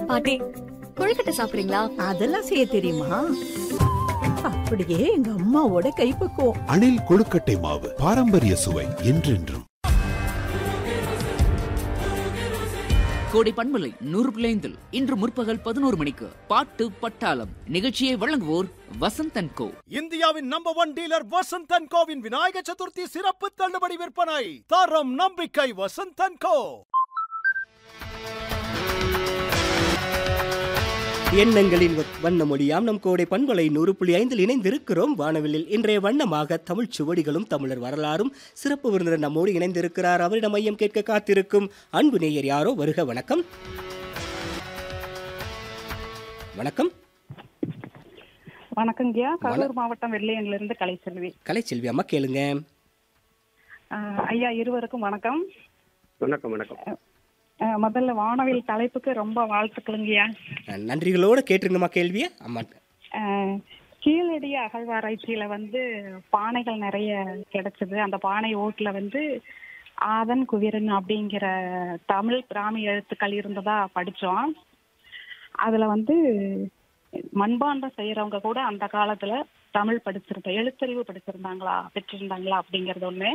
பாட்டி கொழுக்கட்டை சாப்பிடுறீங்களா அதெல்லாம் செய்ய தெரியுமா அப்படியே எங்க அம்மாவோட கைப்பக்குவம் அணில் கொழுக்கட்டை மாவு பாரம்பரிய சுவை என்றென்றும் கோடை பண்பலை நூறு பிள்ளைந்தில் இன்று முற்பகல் பதினோரு மணிக்கு பாட்டு பட்டாளம் நிகழ்ச்சியை வழங்குவோர் வசந்தன் கோ இந்தியாவின் நம்பர் ஒன் டீலர் வசந்தன் கோவின் விநாயக சதுர்த்தி சிறப்பு தள்ளுபடி விற்பனை தரம் நம்பிக்கை வசந்தன் கோ எண்ணங்களின் வ- வண்ண மொழியாம் நம் கோடை பண்பலை நூறு புள்ளி ஐந்தில் இணைந்திருக்கிறோம் வானவில்லில் இன்றைய வண்ணமாக தமிழ் சுவடிகளும் தமிழர் வரலாறும் சிறப்பு விருந்தினர் நம்மோடு இணைந்திருக்கிறார் அவரிடம் மையம் கேட்க காத்திருக்கும் அன்பு நேயர் யாரோ வருக வணக்கம் வணக்கம் வணக்கங்கய்யா கரூர் மாவட்டம் வெள்ளையன்ல இருந்து கலைச்செல்வி கலைச்செல்வி அம்மா கேளுங்க ஆஹ் ஐயா இருவருக்கும் வணக்கம் வணக்கம் வணக்கம் ஆஹ் முதல்ல வானவில் தலைப்புக்கு ரொம்ப வாழ்த்துக்களுங்கய்யா அஹ், நன்றிகளோட கேட்டுருங்கம்மா கேள்வியை அம்மா ஆஹ் கீழடி அகழ்வாராய்ச்சியில வந்து பானைகள் நிறைய கிடைச்சது அந்த பானை ஓட்டுல வந்து ஆதன் குவிரன் அப்படிங்கிற தமிழ் பிராமி எழுத்துக்கள் இருந்ததா படிச்சோம் அதுல வந்து மண்பாண்டம் செய்யறவங்க கூட அந்த காலத்துல தமிழ் படிச்சிருந்த எழுத்தறிவு படிச்சிருந்தாங்களா பெற்றிருந்தாங்களா அப்படிங்கறது ஒண்ணு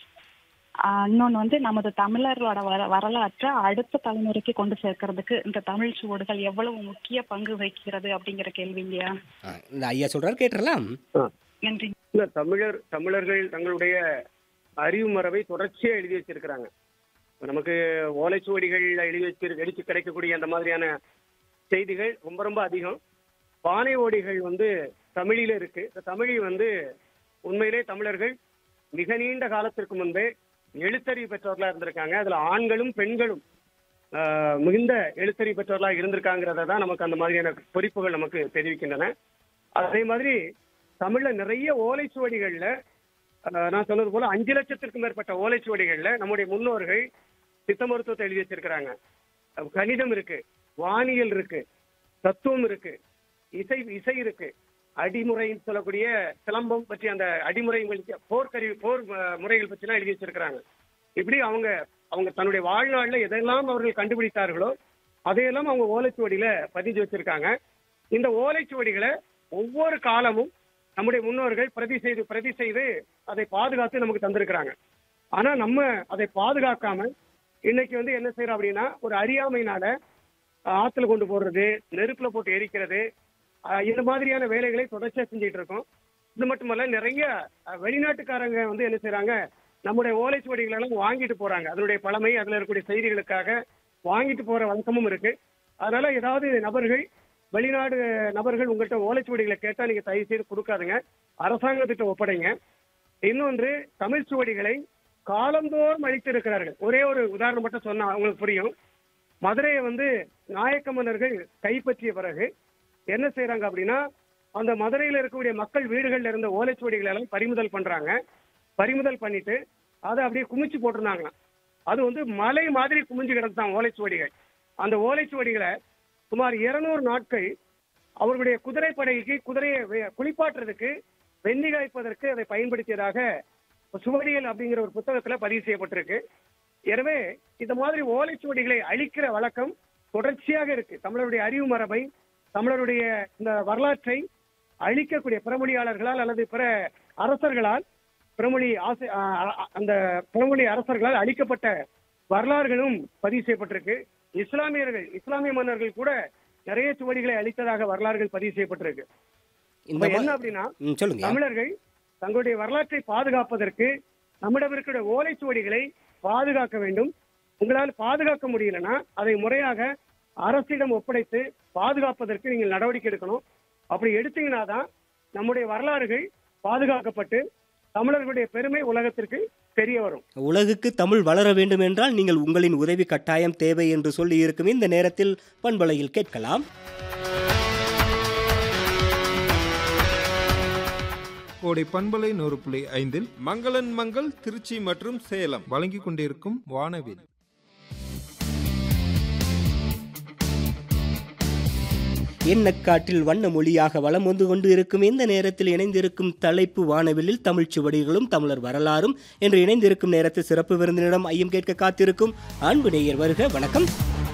ஆஹ் இன்னொன்னு வந்து நமது தமிழர்களோட வர வரலாற்றை அடுத்த தலைமுறைக்கு கொண்டு சேர்க்கறதுக்கு இந்த தமிழ் சுவடுகள் எவ்வளவு முக்கிய பங்கு வகிக்கிறது அப்படிங்கிற கேள்விங்கய்யா அஹ், இந்த ஐயா சொல்றாரு கேட்டுறலாம் நன்றி இல்ல தமிழர் தமிழர்கள் தங்களுடைய அறிவு மரபை தொடர்ச்சியா எழுதி வச்சிருக்கிறாங்க இப்ப நமக்கு ஓலைச்சுவடிகள் எழுதி வச்சு எழுதி கிடைக்கக்கூடிய அந்த மாதிரியான செய்திகள் ரொம்ப ரொம்ப அதிகம் பானை ஓடிகள் வந்து தமிழில இருக்கு இந்த தமிழில் வந்து உண்மையிலே தமிழர்கள் மிக நீண்ட காலத்திற்கு முன்பே எழுத்தறிவு பெற்றவர்களா இருந்திருக்காங்க அதுல ஆண்களும் பெண்களும் ஆஹ், மிகுந்த எழுத்தறிவு பெற்றவர்களா இருந்திருக்காங்கிறத தான் நமக்கு அந்த மாதிரியான குறிப்புகள் நமக்கு தெரிவிக்கின்றன அதே மாதிரி தமிழ்ல நிறைய ஓலைச்சுவடிகள்ல அஹ், நான் சொன்னது போல அஞ்சு லட்சத்திற்கும் மேற்பட்ட ஓலைச்சுவடிகள்ல நம்முடைய முன்னோர்கள் சித்த மருத்துவத்தை எழுதி வச்சிருக்கிறாங்க அஹ், கணிதம் இருக்கு வானியல் இருக்கு தத்துவம் இருக்கு இசை இசை இருக்கு அடிமுறைன்னு சொல்லக்கூடிய சிலம்பம் பற்றி அந்த அடிமுறை போர்க்கருவி போர் அஹ், முறைகள் பற்றிலாம் எழுதி வச்சிருக்கிறாங்க இப்படி அவங்க அவங்க தன்னுடைய வாழ்நாள்ல எதெல்லாம் அவர்கள் கண்டுபிடித்தார்களோ அதையெல்லாம் அவங்க ஓலைச்சுவடியில பதிஞ்சு வச்சிருக்காங்க இந்த ஓலைச்சுவடிகளை ஒவ்வொரு காலமும் நம்முடைய முன்னோர்கள் பிரதி செய்து பிரதி செய்து அதை பாதுகாத்து நமக்கு தந்திருக்கிறாங்க ஆனா நம்ம அதை பாதுகாக்காம இன்னைக்கு வந்து என்ன செய்யறோம் அப்படின்னா ஒரு அறியாமையினால ஆஹ், ஆத்துல கொண்டு போடுறது நெருப்புல போட்டு எரிக்கிறது ஆஹ், இந்த மாதிரியான வேலைகளை தொடர்ச்சியா செஞ்சுட்டு இருக்கோம் இது மட்டுமல்ல நிறைய ஆஹ், வெளிநாட்டுக்காரங்க வந்து என்ன செய்றாங்க நம்முடைய ஓலைச்சுவடிகளை எல்லாம் வாங்கிட்டு போறாங்க அதனுடைய பழமை அதுல இருக்கக்கூடிய செய்திகளுக்காக வாங்கிட்டு போற வழக்கமும் இருக்கு அதனால ஏதாவது நபர்கள் வெளிநாடு நபர்கள் உங்கள்கிட்ட ஓலைச்சுவடிகளை கேட்டா நீங்க தயவு செய்து கொடுக்காதுங்க அரசாங்கத்திட்ட ஒப்படைங்க இன்னொன்று தமிழ் சுவடிகளை காலந்தோறும் அழித்திருக்கிறார்கள் ஒரே ஒரு உதாரணம் மட்டும் சொன்னா உங்களுக்கு புரியும் மதுரையை வந்து நாயக்க மன்னர்கள் கைப்பற்றிய பிறகு என்ன செய்றாங்க அப்படின்னா அந்த மதுரையில இருக்கக்கூடிய மக்கள் வீடுகள்ல இருந்த ஓலைச்சுவடிகளை எல்லாம் பறிமுதல் பண்றாங்க பறிமுதல் பண்ணிட்டு அதை அப்படியே குமிச்சு போட்டிருந்தாங்களாம் அது வந்து மலை மாதிரி குமிஞ்சு கிடந்தான் ஓலைச்சுவடிகள் அந்த ஓலைச்சுவடிகளை சுமார் இருநூறு நாட்கள் அவர்களுடைய குதிரைப்படைக்கு குதிரையை வே- குளிப்பாட்டுறதுக்கு வெந்நி காய்ப்பதற்கு அதை பயன்படுத்தியதாக சுவடிகள் அப்படிங்கிற ஒரு புத்தகத்துல பதிவு செய்யப்பட்டிருக்கு எனவே இந்த மாதிரி ஓலைச்சுவடிகளை அழிக்கிற வழக்கம் தொடர்ச்சியாக இருக்கு தமிழருடைய அறிவு மரபை தமிழருடைய இந்த வரலாற்றை அழிக்கக்கூடிய பிறமொழியாளர்களால் அல்லது பிற அரசர்களால் பிறமொழி ஆசை அ- அ- அந்த பிறமொழி அரசர்களால் அழிக்கப்பட்ட வரலாறுகளும் பதிவு செய்யப்பட்டிருக்கு இஸ்லாமியர்கள் இஸ்லாமிய மன்னர்கள் கூட நிறைய சுவடிகளை அழித்ததாக வரலாறுகள் பதிவு செய்யப்பட்டிருக்கு இந்த இப்ப என்ன மா- அப்படின்னா ம், சொல்லுங்க தமிழர்கள் தங்களுடைய வரலாற்றை பாதுகாப்பதற்கு நம்மிடம் இருக்கிற ஓலைச்சுவடிகளை பாதுகாக்க வேண்டும் உங்களால் பாதுகாக்க முடியலன்னா அதை முறையாக அரசிடம் ஒப்படைத்து பாதுகாப்பதற்கு நீங்கள் நடவடிக்கை எடுக்கணும் அப்படி எடுத்தீங்கன்னா தான் நம்முடைய வரலாறுகள் பாதுகாக்கப்பட்டு தமிழர்களுடைய பெருமை உலகத்திற்கு தெரிய வரும் உலகுக்கு தமிழ் வளர வேண்டும் என்றால் நீங்கள் உங்களின் உதவி கட்டாயம் தேவை என்று சொல்லி இருக்கும் இந்த நேரத்தில் பண்பலையில் கேட்கலாம் கோடை பண்பலை நூறு புள்ளி ஐந்தில் மங்களன் மங்கள் திருச்சி மற்றும் சேலம் வழங்கிக் கொண்டிருக்கும் வானவில் எண்ணக்காட்டில் வண்ண மொழியாக வலம் வந்து கொண்டு இருக்கும் இந்த நேரத்தில் இணைந்திருக்கும் தலைப்பு வானவிலில் தமிழ்ச் சுவடிகளும் தமிழர் வரலாறும் என்று இணைந்திருக்கும் நேரத்தில் சிறப்பு விருந்தினரிடம் ஐயம் கேட்க காத்திருக்கும் அன்பு நேயர் வருக வணக்கம்